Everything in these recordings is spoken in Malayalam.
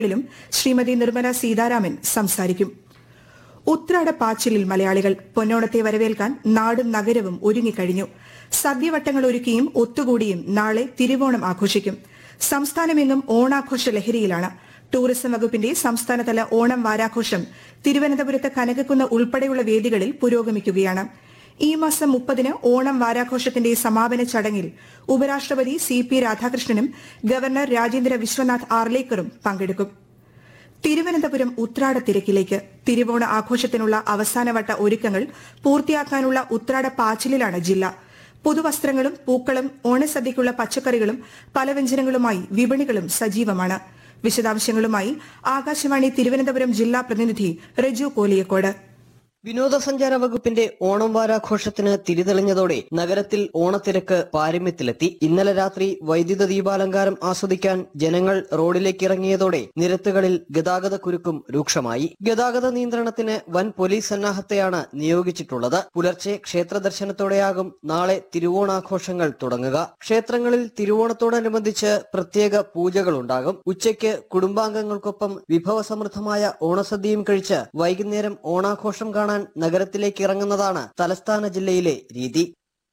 ിലും ശ്രീമതി നിർമ്മല സീതാരാമൻ സംസാരിക്കും ഉത്രാട പാച്ചിലിൽ മലയാളികൾ പൊന്നോണത്തെ വരവേൽക്കാൻ നാടും നഗരവും ഒരുങ്ങിക്കഴിഞ്ഞു സദ്യവട്ടങ്ങൾ ഒരുക്കിയും ഒത്തുകൂടിയും നാളെ തിരുവോണം ആഘോഷിക്കും സംസ്ഥാനമെങ്ങും ഓണാഘോഷ ലഹരിയിലാണ് ടൂറിസം വകുപ്പിന്റെ സംസ്ഥാനതല ഓണം വാരാഘോഷം തിരുവനന്തപുരത്ത് കനകക്കുന്ന് ഉൾപ്പെടെയുള്ള വേദികളിൽ പുരോഗമിക്കുകയാണ് ഈ മാസം മുപ്പതിന് ഓണം വാരാഘോഷത്തിന്റെ സമാപന ചടങ്ങിൽ ഉപരാഷ്ട്രപതി സി പി രാധാകൃഷ്ണനും ഗവർണർ രാജേന്ദ്ര വിശ്വനാഥ് ആർലേക്കറും പങ്കെടുക്കും തിരുവനന്തപുരം ഉത്രാട തിരക്കിലേക്ക് തിരുവോണ ആഘോഷത്തിനുള്ള അവസാനവട്ട ഒരുക്കങ്ങൾ പൂർത്തിയാക്കാനുള്ള ഉത്രാട പാച്ചിലിലാണ് ജില്ല പുതുവസ്ത്രങ്ങളും പൂക്കളും ഓണസദ്യയ്ക്കുള്ള പച്ചക്കറികളും പലവ്യഞ്ജനങ്ങളുമായി വിപണികളും സജീവമാണ് വിശദാംശങ്ങളുമായി ആകാശവാണി തിരുവനന്തപുരം ജില്ലാ പ്രതിനിധി റജു കോലിയക്കോട് വിനോദസഞ്ചാര വകുപ്പിന്റെ ഓണം വാരാഘോഷത്തിന് തിരിതെളിഞ്ഞതോടെ നഗരത്തിൽ ഓണത്തിരക്ക് പാരമ്യത്തിലെത്തി ഇന്നലെ രാത്രി വൈദ്യുത ദീപാലങ്കാരം ആസ്വദിക്കാൻ ജനങ്ങൾ റോഡിലേക്ക് ഇറങ്ങിയതോടെ നിരത്തുകളിൽ ഗതാഗത കുരുക്കും രൂക്ഷമായി ഗതാഗത നിയന്ത്രണത്തിന് വൻ പോലീസ് സന്നാഹത്തെയാണ് നിയോഗിച്ചിട്ടുള്ളത് പുലർച്ചെ ക്ഷേത്ര ദർശനത്തോടെയാകും നാളെ തിരുവോണാഘോഷങ്ങൾ തുടങ്ങുക ക്ഷേത്രങ്ങളിൽ തിരുവോണത്തോടനുബന്ധിച്ച് പ്രത്യേക പൂജകളുണ്ടാകും ഉച്ചയ്ക്ക് കുടുംബാംഗങ്ങൾക്കൊപ്പം വിഭവസമൃദ്ധമായ ഓണസദ്യയും കഴിച്ച് വൈകുന്നേരം ഓണാഘോഷം കാണാൻ നഗരത്തിലേക്ക് ഇറങ്ങുന്നതാണ് തലസ്ഥാന ജില്ലയിലെ രീതി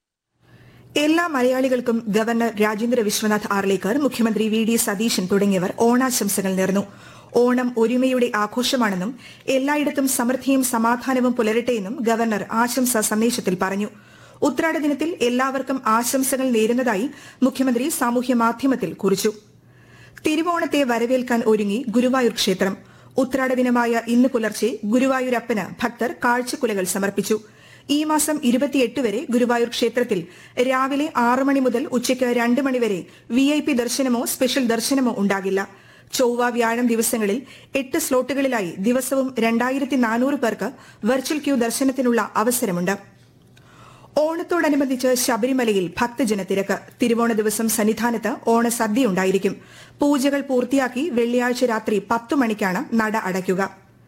എല്ലാ മലയാളികൾക്കും ഗവർണർ രാജേന്ദ്ര വിശ്വനാഥ് ആർലേക്കർ മുഖ്യമന്ത്രി വി ഡി സതീശൻ തുടങ്ങിയവർ ഓണാശംസകൾ നേർന്നു ഓണം ഒരുമയുടെ ആഘോഷമാണെന്നും എല്ലായിടത്തും സമൃദ്ധിയും സമാധാനവും പുലരട്ടെയെന്നും ഗവർണർ ആശംസാ സന്ദേശത്തിൽ പറഞ്ഞു ഉത്രാട ദിനത്തിൽ എല്ലാവർക്കും ആശംസകൾ നേരുന്നതായി മുഖ്യമന്ത്രി സാമൂഹ്യ മാധ്യമത്തിൽ കുറിച്ചു തിരുവോണത്തെ വരവേൽക്കാൻ ഒരുങ്ങി ഗുരുവായൂർ ക്ഷേത്രം ഉത്രാട ദിനമായ ഇന്ന് പുലർച്ചെ ഗുരുവായൂരപ്പന് ഭക്തർ കാഴ്ചക്കുലകൾ സമർപ്പിച്ചു ഈ മാസം ഇരുപത്തിയെട്ട് വരെ ഗുരുവായൂർ ക്ഷേത്രത്തിൽ രാവിലെ ആറ് മണി മുതൽ ഉച്ചയ്ക്ക് രണ്ട് മണിവരെ വി ഐ പി ദർശനമോ സ്പെഷ്യൽ ദർശനമോ ഉണ്ടാകില്ല ചൊവ്വ വ്യാഴം ദിവസങ്ങളിൽ എട്ട് സ്ലോട്ടുകളിലായി ദിവസവും രണ്ടായിരത്തി നാനൂറ് പേർക്ക് വെർച്വൽ ക്യൂ ദർശനത്തിനുള്ള അവസരമുണ്ട് ഓണത്തോടനുബന്ധിച്ച് ശബരിമലയിൽ ഭക്തജനത്തിരക്ക് തിരുവോണ ദിവസം സന്നിധാനത്ത് ഓണസദ്യ ഉണ്ടായിരിക്കും പൂജകൾ പൂർത്തിയാക്കി വെള്ളിയാഴ്ച രാത്രി പത്തു മണിക്കാണ് നട അടയ്ക്കുക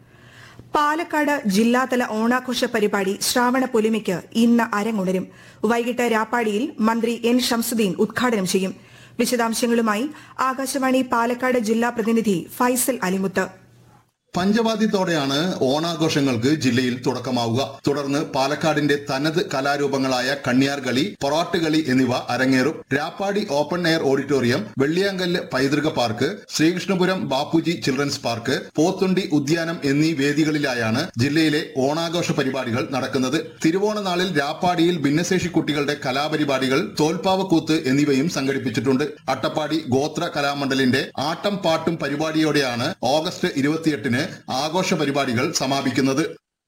പാലക്കാട് ജില്ലാതല ഓണാഘോഷ പരിപാടി ശ്രാവണ പൊലിമയ്ക്ക് ഇന്ന് അരങ്ങുണരും വൈകിട്ട് രാപ്പാടിയിൽ മന്ത്രി എൻ ഷംസുദ്ദീൻ ഉദ്ഘാടനം ചെയ്യും വിശദാംശങ്ങളുമായി ആകാശവാണി പാലക്കാട് ജില്ലാ പ്രതിനിധി ഫൈസൽ അലിമുത്ത് പഞ്ചവാദ്യത്തോടെയാണ് ഓണാഘോഷങ്ങൾക്ക് ജില്ലയിൽ തുടക്കമാവുക തുടർന്ന് പാലക്കാടിന്റെ തനത് കലാരൂപങ്ങളായ കണ്ണിയാർകളി പൊറാട്ടുകളി എന്നിവ അരങ്ങേറും Rappadi open air auditorium Velliyankallu പൈതൃക park Sreekrishnapuram Bapuji children's park Pothundi ഉദ്യാനം എന്നീ വേദികളിലായാണ് ജില്ലയിലെ ഓണാഘോഷ പരിപാടികൾ നടക്കുന്നത് തിരുവോണ നാളിൽ രാപ്പാടിയിൽ ഭിന്നശേഷി കുട്ടികളുടെ കലാപരിപാടികൾ തോൽപ്പാവക്കൂത്ത് എന്നിവയും സംഘടിപ്പിച്ചിട്ടുണ്ട് അട്ടപ്പാടി ഗോത്ര കലാമണ്ഡലിന്റെ ആട്ടം പാട്ടും പരിപാടിയോടെയാണ് ഓഗസ്റ്റ് ഇരുപത്തിയെട്ടിന് ആഘോഷ പരിപാടികൾ സമാപിക്കുന്നത്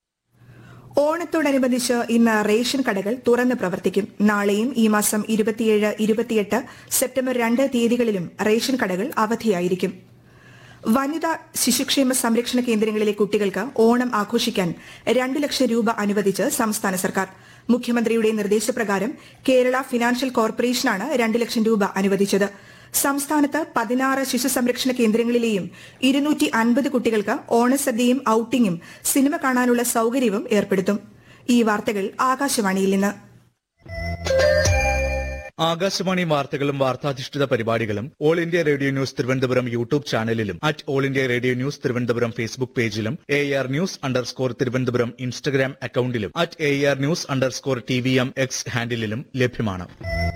ഓണത്തോടനുബന്ധിച്ച് ഇന്ന് റേഷൻ കടകൾ തുറന്ന് പ്രവർത്തിക്കും നാളെയും ഈ മാസം ഇരുപത്തിയേഴ് ഇരുപത്തിയെട്ട് സെപ്റ്റംബർ രണ്ട് തീയതികളിലും റേഷൻ കടകൾ അവധിയായിരിക്കും വനിതാ ശിശുക്ഷേമ സംരക്ഷണ കേന്ദ്രങ്ങളിലെ കുട്ടികൾക്ക് ഓണം ആഘോഷിക്കാൻ രണ്ട് ലക്ഷം രൂപ അനുവദിച്ച് സംസ്ഥാന സർക്കാർ മുഖ്യമന്ത്രിയുടെ നിർദ്ദേശപ്രകാരം കേരള ഫിനാൻഷ്യൽ കോർപ്പറേഷനാണ് രണ്ട് ലക്ഷം രൂപ അനുവദിച്ചത് സംസ്ഥാനത്ത് പതിനാറ് ശിശു സംരക്ഷണ കേന്ദ്രങ്ങളിലെയും ഇരുന്നൂറ്റി അൻപത് കുട്ടികൾക്ക് ഓണസദ്യയും ഔട്ടിങ്ങും സിനിമ കാണാനുള്ള സൌകര്യവും ഏർപ്പെടുത്തും ഈ വാർത്തകൾ ആകാശവാണിയിൽ നിന്ന് ആകാശവാണി വാർത്തകളും വാർത്താധിഷ്ഠിത പരിപാടികളും all India radio news Thiruvananthapuram YouTube ചാനലിലും at all India radio news Thiruvananthapuram Facebook പേജിലും A R news underscore Thiruvananthapuram Instagram അക്കൌണ്ടിലും at A R news underscore T V M X ഹാൻഡിലും ലഭ്യമാണ്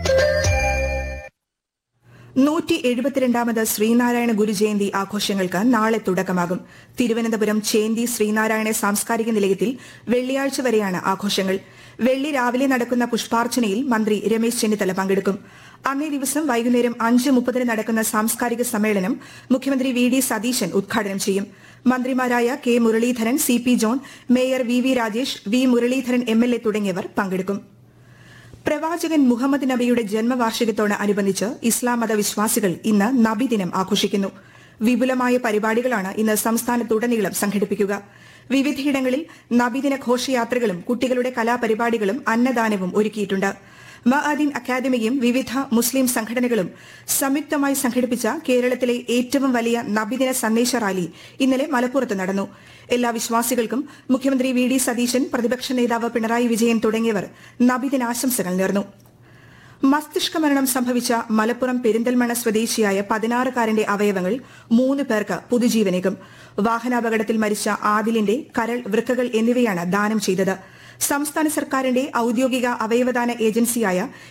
നൂറ്റി എഴുപത്തിരണ്ടാമത് ശ്രീനാരായണ ഗുരുജയന്തി ആഘോഷങ്ങൾക്ക് നാളെ തുടക്കമാകും തിരുവനന്തപുരം ചേന്തി ശ്രീനാരായണ സാംസ്കാരിക നിലയത്തിൽ വെള്ളിയാഴ്ച വരെയാണ് ആഘോഷങ്ങൾ വെള്ളി രാവിലെ നടക്കുന്ന പുഷ്പാർച്ചനയിൽ മന്ത്രി രമേശ് ചെന്നിത്തല പങ്കെടുക്കും അന്നേ ദിവസം വൈകുന്നേരം അഞ്ച് മുപ്പതിന് നടക്കുന്ന സാംസ്കാരിക സമ്മേളനം മുഖ്യമന്ത്രി വി ഡി സതീശൻ ഉദ്ഘാടനം ചെയ്യും മന്ത്രിമാരായ K Muraleedharan C P John mayor V V Rajesh V Muraleedharan M L A തുടങ്ങിയവർ പങ്കെടുക്കും പ്രവാചകൻ മുഹമ്മദ് നബിയുടെ ജന്മവാർഷികത്തോട് അനുബന്ധിച്ച് ഇസ്ലാം മത വിശ്വാസികൾ ഇന്ന് നബിദിനം ആഘോഷിക്കുന്നു വിപുലമായ പരിപാടികളാണ് ഇന്ന് സംസ്ഥാനത്തുടനീളം സംഘടിപ്പിക്കുക വിവിധയിടങ്ങളിൽ നബിദിന ഘോഷയാത്രകളും കുട്ടികളുടെ കലാപരിപാടികളും അന്നദാനവും ഒരുക്കിയിട്ടുണ്ട് മഅദീൻ അക്കാദമിയും വിവിധ മുസ്ലിം സംഘടനകളും സംയുക്തമായി സംഘടിപ്പിച്ച കേരളത്തിലെ ഏറ്റവും വലിയ നബിദിന സന്ദേശ റാലി ഇന്നലെ മലപ്പുറത്ത് നടന്നു എല്ലാ വിശ്വാസികൾക്കും മുഖ്യമന്ത്രി വി ഡി സതീശൻ പ്രതിപക്ഷ നേതാവ് പിണറായി വിജയൻ തുടങ്ങിയവർ നബിദിനാശംസകൾ നേർന്നു മസ്തിഷ്ക മരണം സംഭവിച്ച മലപ്പുറം പെരിന്തൽമണ്ണ സ്വദേശിയായ പതിനാറുകാരന്റെ അവയവങ്ങൾ മൂന്ന് പേർക്ക് പുതുജീവനേകും വാഹനാപകടത്തിൽ മരിച്ച ആദിലിന്റെ കരൾ വൃക്കകൾ എന്നിവയാണ് ദാനം ചെയ്തത് സംസ്ഥാന സർക്കാരിന്റെ ഔദ്യോഗിക അവയവദാന ഏജൻസിയായ